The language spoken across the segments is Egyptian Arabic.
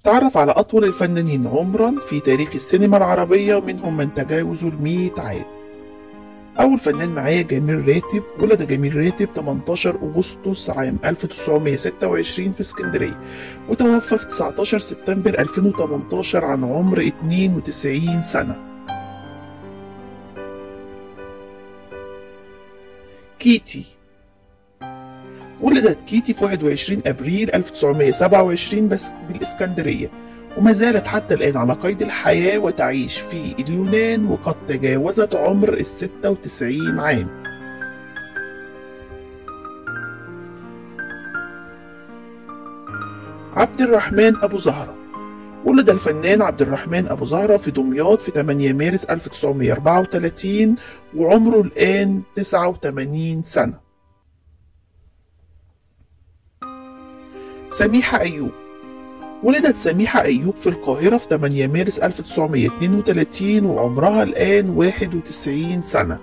تعرف على أطول الفنانين عمرا في تاريخ السينما العربية منهم من تجاوزوا المية عام أول فنان معايا جميل راتب ولد جميل راتب 18 أغسطس عام 1926 في اسكندرية وتوفى في 19 سبتمبر 2018 عن عمر 92 سنة كيتي ولدت كيتي في 21 أبريل 1927 بس بالإسكندرية وما زالت حتى الآن على قيد الحياة وتعيش في اليونان وقد تجاوزت عمر ال 96 عام عبد الرحمن أبو زهرة ولد الفنان عبد الرحمن أبو زهرة في دمياط في 8 مارس 1934 وعمره الآن 89 سنة سميحة أيوب ولدت سميحة أيوب في القاهرة في 8 مارس 1932 وعمرها الآن 91 سنة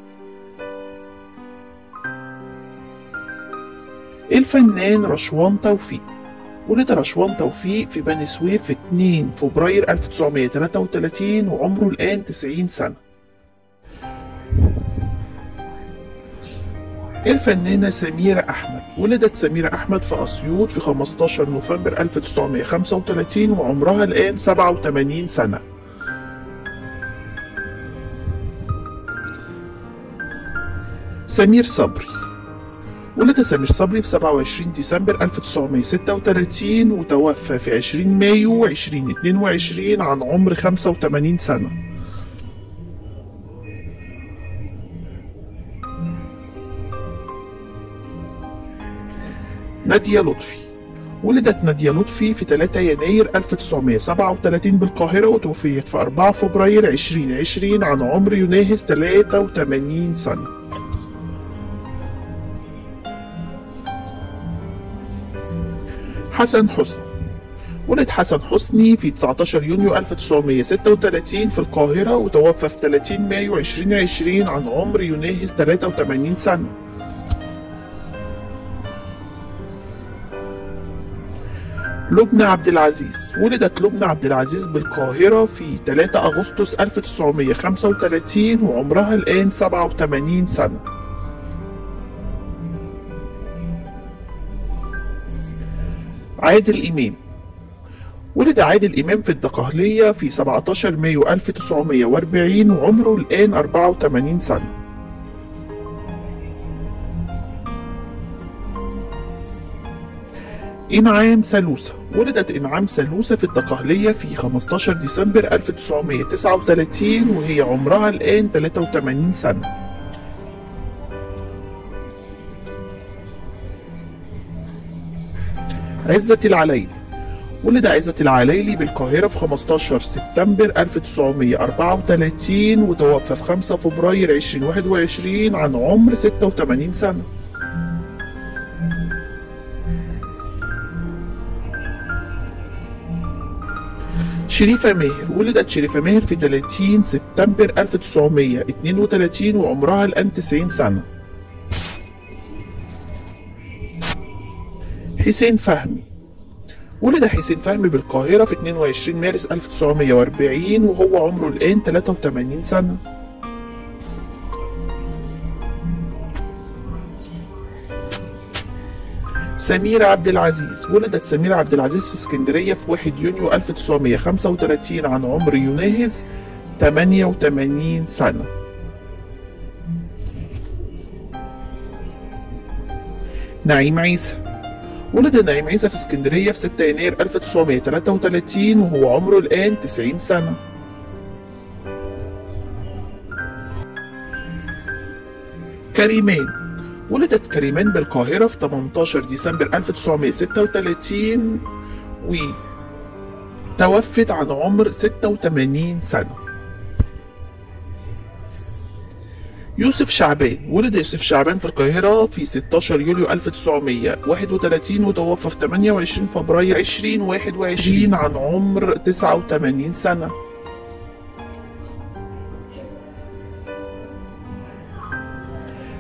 الفنان رشوان توفيق ولد رشوان توفيق في بني سويف في 2 فبراير 1933 وعمره الآن 90 سنة الفنانة سميرة أحمد ولدت سميرة أحمد في أسيوط في 15 نوفمبر 1935 وعمرها الآن 87 سنة سمير صبري ولد سمير صبري في 27 ديسمبر 1936 وتوفى في 20 مايو 2022 عن عمر 85 سنة نادية لطفي ولدت نادية لطفي في 3 يناير 1937 بالقاهرة وتوفيت في 4 فبراير 2020 عن عمر يناهز 83 سنة حسن حسني ولد حسن حسني في 19 يونيو 1936 في القاهرة وتوفى في 30 مايو 2020 عن عمر يناهز 83 سنة لبنى عبد العزيز ولدت لبنى عبد العزيز بالقاهرة في 3 أغسطس 1935 وعمرها الآن 87 سنة عادل إمام ولد عادل إمام في الدقهلية في 17 مايو 1940 وعمره الآن 84 سنة إنعام سلوسة ولدت إنعام سلوسة في الدقهلية في 15 ديسمبر 1939 وهي عمرها الآن 83 سنة عزة العلايلي ولد عزة العلايلي بالقاهرة في 15 سبتمبر 1934 وتوفى في 5 فبراير 2021 عن عمر 86 سنة شريفة ماهر ولدت شريفة ماهر في 30 سبتمبر 1932 وعمرها الآن 90 سنة حسين فهمي ولد حسين فهمي بالقاهرة في 22 مارس 1940 وهو عمره الآن 83 سنة سميرة عبد العزيز ولدت سميرة عبد العزيز في اسكندرية في 1 يونيو 1935 عن عمر يناهز 88 سنة نعيم عيسى ولد نعيم عيسى في اسكندرية في 6 يناير 1933 وهو عمره الآن 90 سنة كريمان ولدت كريمان بالقاهرة في 18 ديسمبر 1936 وتوفت عن عمر 86 سنة يوسف شعبان ولد يوسف شعبان في القاهرة في 16 يوليو 1931 وتوفى في 28 فبراير 2021 عن عمر 89 سنة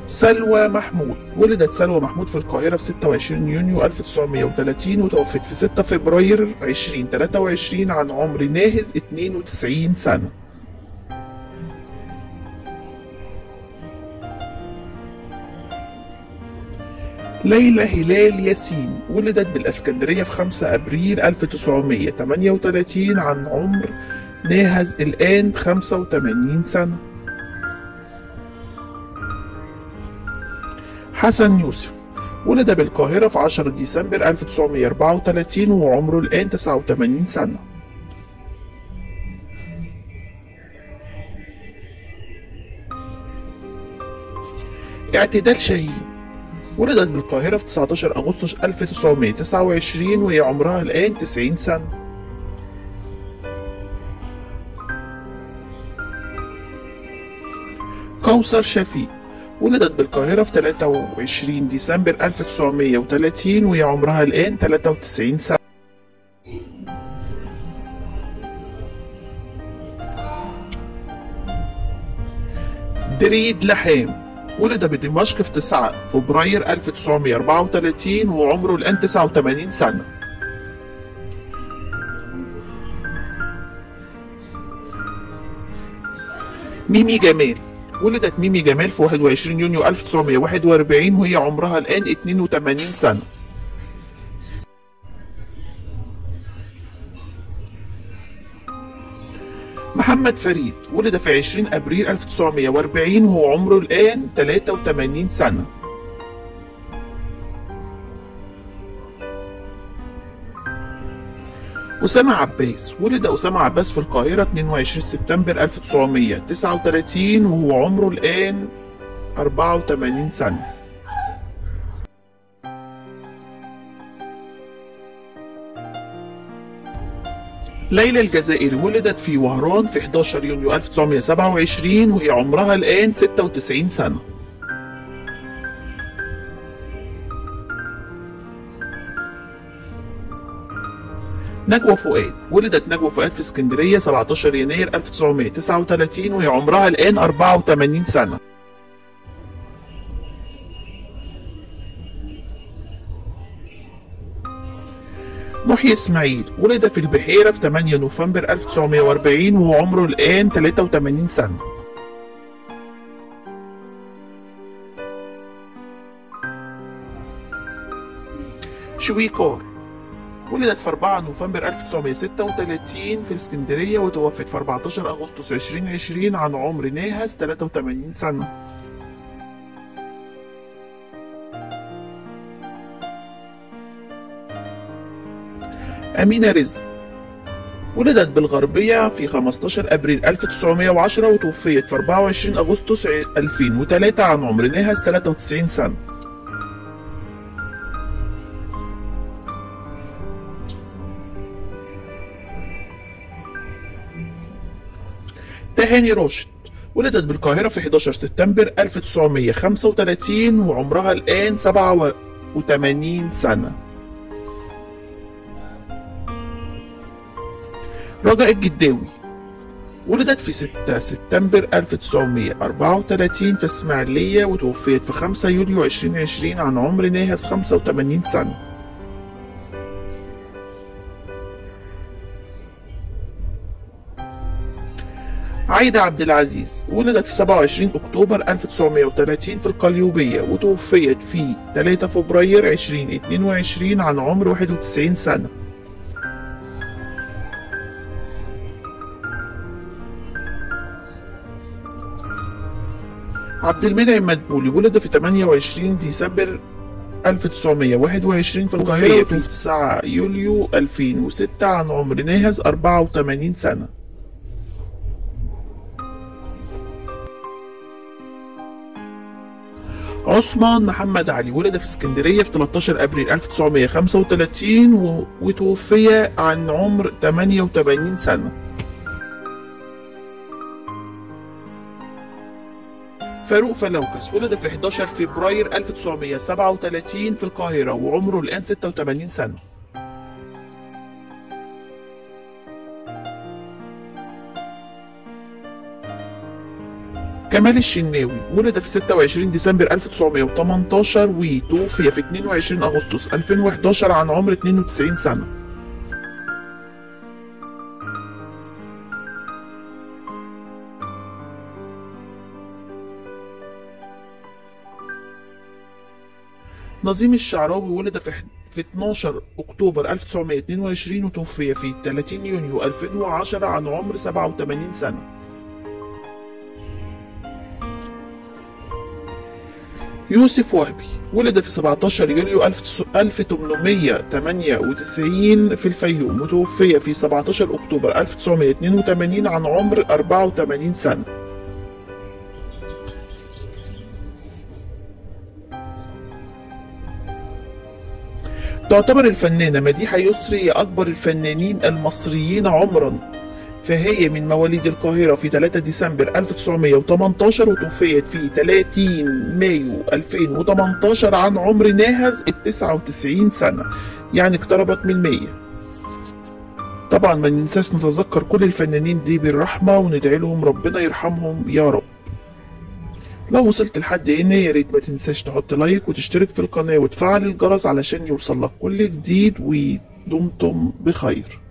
سلوى محمود ولدت سلوى محمود في القاهرة في 26 يونيو 1930 وتوفت في 6 فبراير 2023 عن عمر ناهز 92 سنة ليلى هلال ياسين ولدت بالاسكندرية في 5 أبريل 1938 عن عمر ناهز الآن 85 سنة حسن يوسف ولد بالقاهرة في 10 ديسمبر 1934 وعمره الآن 89 سنة اعتدال شاهين ولدت بالقاهرة في 19 أغسطس 1929 وهي عمرها الآن 90 سنة كوثر شفيق ولدت بالقاهرة في 23 ديسمبر 1930 وهي عمرها الآن 93 سنة دريد لحام ولد بدمشق في 9 فبراير 1934 وعمره الآن 89 سنة ميمي جمال ولدت ميمي جمال في 21 يونيو 1941 وهي عمرها الآن 82 سنة محمد فريد ولد في 20 أبريل 1940 وهو عمره الآن 83 سنة أسامة عباس ولد أسامة عباس في القاهرة 22 سبتمبر 1939 وهو عمره الآن 84 سنة ليلى الجزائري ولدت في وهران في 11 يونيو 1927 وهي عمرها الآن 96 سنة نجوى فؤاد ولدت نجوى فؤاد في اسكندرية 17 يناير 1939 وهي عمرها الآن 84 سنة محيي اسماعيل ولد في البحيرة في 8 نوفمبر 1940 وهو عمره الآن 83 سنة شويكار ولدت في 4 نوفمبر 1936 في الاسكندرية وتوفت في 14 أغسطس 2020 عن عمر ناهز 83 سنة أمينة رزق ولدت بالغربية في 15 أبريل 1910 وتوفيت في 24 أغسطس 2003 عن عمر ناهز 93 سنة تهاني راشد ولدت بالقاهرة في 11 سبتمبر 1935 وعمرها الآن 87 سنة رجاء الجداوي ولدت في 6 سبتمبر 1934 في اسماعيلية وتوفيت في 5 يوليو 2020 عن عمر ناهز 85 سنة عايدة عبد العزيز ولدت في 27 أكتوبر 1930 في القليوبية وتوفيت في 3 فبراير 2022 عن عمر 91 سنة عبد المنعم مدبولي ولد في 28 ديسمبر 1921 في القاهرة في 9 يوليو 2006 عن عمر ناهز 84 سنة عثمان محمد علي ولد في اسكندرية في 13 أبريل 1935 و... وتوفي عن عمر 88 سنة فاروق فلوكس ولد في 11 فبراير 1937 في القاهرة وعمره الآن 86 سنة كمال الشناوي ولد في 26 ديسمبر 1918 وتوفي في 22 أغسطس 2011 عن عمر 92 سنة نظيم الشعراوي ولد في في 12 أكتوبر 1922 وتوفي في 30 يونيو 2010 عن عمر 87 سنة يوسف وهبي ولد في 17 يوليو 1898 في الفيوم وتوفي في 17 أكتوبر 1982 عن عمر 84 سنة تعتبر الفنانة مديحة يسري هي أكبر الفنانين المصريين عمرا فهي من مواليد القاهرة في 3 ديسمبر 1918 وتوفيت في 30 مايو 2018 عن عمر ناهز ال 99 سنة يعني اقتربت من 100 طبعا ما ننساش نتذكر كل الفنانين دي بالرحمة وندعي لهم ربنا يرحمهم يا رب لو وصلت لحد هنا يا ريت ما تنساش تحط لايك وتشترك في القناة وتفعل الجرس علشان يوصلك كل جديد ودمتم بخير